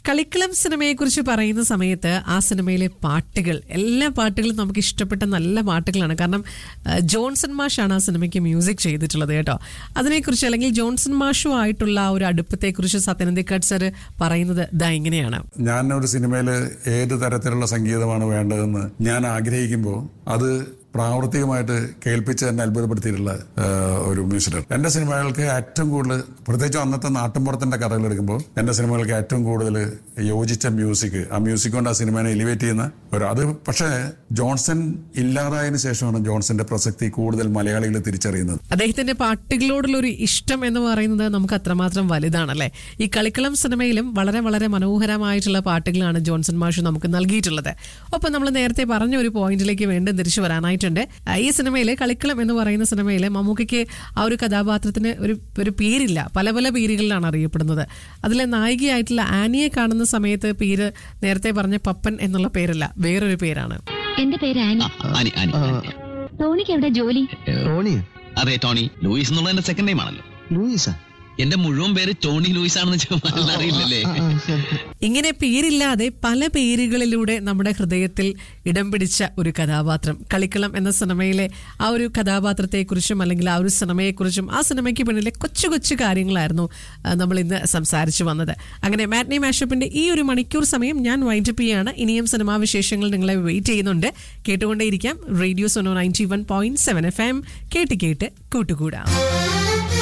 കളിക്കളം സിനിമയെ കുറിച്ച് പറയുന്ന സമയത്ത് ആ സിനിമയിലെ പാട്ടുകൾ എല്ലാ പാട്ടുകളും നമുക്ക് ഇഷ്ടപ്പെട്ട നല്ല പാട്ടുകളാണ് കാരണം ആ, ജോൺസൺ മാഷാണ് ആ സിനിമയ്ക്ക് മ്യൂസിക് ചെയ്തിട്ടുള്ളത് കേട്ടോ അതിനെക്കുറിച്ച് അല്ലെങ്കിൽ ജോൺസൺ മാഷും ആയിട്ടുള്ള ആ ഒരു അടുപ്പത്തെക്കുറിച്ച് സത്യനന്ദിക്കാട് സർ പറയുന്നത് ഇതാ ഇങ്ങനെയാണ് ഞാൻ ഒരു സിനിമയിൽ ഏത് തരത്തിലുള്ള സംഗീതമാണ് വേണ്ടതെന്ന് ഞാൻ ആഗ്രഹിക്കുമ്പോൾ അത് പ്രാവർത്തികമായിട്ട് കേൾപ്പിച്ച് തന്നെ അത്ഭുതപ്പെടുത്തിയിട്ടുള്ള ആ, ഒരു മ്യൂസിക്കർ എന്റെ സിനിമകൾക്ക് ഏറ്റവും കൂടുതൽ പ്രത്യേകിച്ചും അന്നത്തെ നാട്ടിൻപുറത്തിന്റെ കഥകൾ എടുക്കുമ്പോൾ എന്റെ സിനിമകൾക്ക് ഏറ്റവും കൂടുതൽ യോജിച്ച മ്യൂസിക് ആ മ്യൂസിക് കൊണ്ട് ആ സിനിമയെ എലിവേറ്റ് ചെയ്യുന്ന ഒരു അത് പക്ഷേ ജോൺസൺ ഇല്ലാതായതിനു ശേഷമാണ് ജോൺസന്റെ പ്രസക്തി കൂടുതൽ മലയാളികൾ തിരിച്ചറിയുന്നത് അദ്ദേഹത്തിന്റെ പാട്ടുകളോടുള്ള ഒരു ഇഷ്ടം എന്ന് പറയുന്നത് നമുക്ക് അത്രമാത്രം വലുതാണല്ലേ ഈ കളിക്കളം സിനിമയിലും വളരെ വളരെ മനോഹരമായിട്ടുള്ള പാട്ടുകളാണ് ജോൺസൺ മാഷ് നമുക്ക് നൽകിയിട്ടുള്ളത് ഒപ്പം നമ്മൾ നേരത്തെ പറഞ്ഞ ഒരു പോയിന്റിലേക്ക് വീണ്ടും തിരിച്ചു വരാനായിട്ടുണ്ട് ആ, ഈ സിനിമയിലെ കളിക്കളം എന്ന് പറയുന്ന സിനിമയിലെ മമ്മൂക്കയ്ക്ക് ആ ഒരു കഥാപാത്രത്തിന് ഒരു ഒരു പേരില്ല പല പല പേരുകളിലാണ് അറിയപ്പെടുന്നത് അതിലെ നായികയായിട്ടുള്ള ആനിയെ കാണുന്ന സമയത്ത് പേര് നേരത്തെ പറഞ്ഞ പപ്പൻ എന്നുള്ള പേരല്ല വേറൊരു പേരാണ് എന്റെ പേര് ആനി ആനി ആനി ടോണിക്ക് എവിടെ ജോലി ടോണി അതെ ടോണി ലൂയിസ് എന്നുള്ള എന്റെ സെക്കൻഡ് നെയിം ആണല്ലോ ലൂയിസാ എന്റെ മുഴുവൻ പേര് ടോണി ലൂയിസ് ആണെന്ന് ചോദിച്ചാൽ അറിയില്ലല്ലേ ആ, ആ, ശരി. ഇങ്ങനെ പേരില്ലാതെ പല പേരുകളിലൂടെ നമ്മുടെ ഹൃദയത്തിൽ ഇടം പിടിച്ച ഒരു കഥാപാത്രം കളിക്കളം എന്ന സിനിമയിലെ ആ ഒരു കഥാപാത്രത്തെക്കുറിച്ചും അല്ലെങ്കിൽ ആ ഒരു സിനിമയെക്കുറിച്ചും ആ സിനിമയ്ക്ക് പിന്നിലെ കൊച്ചു കൊച്ചു കാര്യങ്ങളായിരുന്നു ആ, നമ്മൾ ഇന്ന് സംസാരിച്ചു വന്നത് അങ്ങനെ മാറ്റ്നി മാഷപ്പിന്റെ ഈ ഒരു മണിക്കൂർ സമയം ഞാൻ വൈൻഡപ്പ് ചെയ്യാണ് ഇനിയും സിനിമാ വിശേഷങ്ങൾ നിങ്ങളെ വെയിറ്റ് ചെയ്യുന്നുണ്ട് കേട്ടുകൊണ്ടേയിരിക്കാം radio Suno ninety one point seven F M കേട്ട് കേട്ട് കൂട്ടുകൂടാം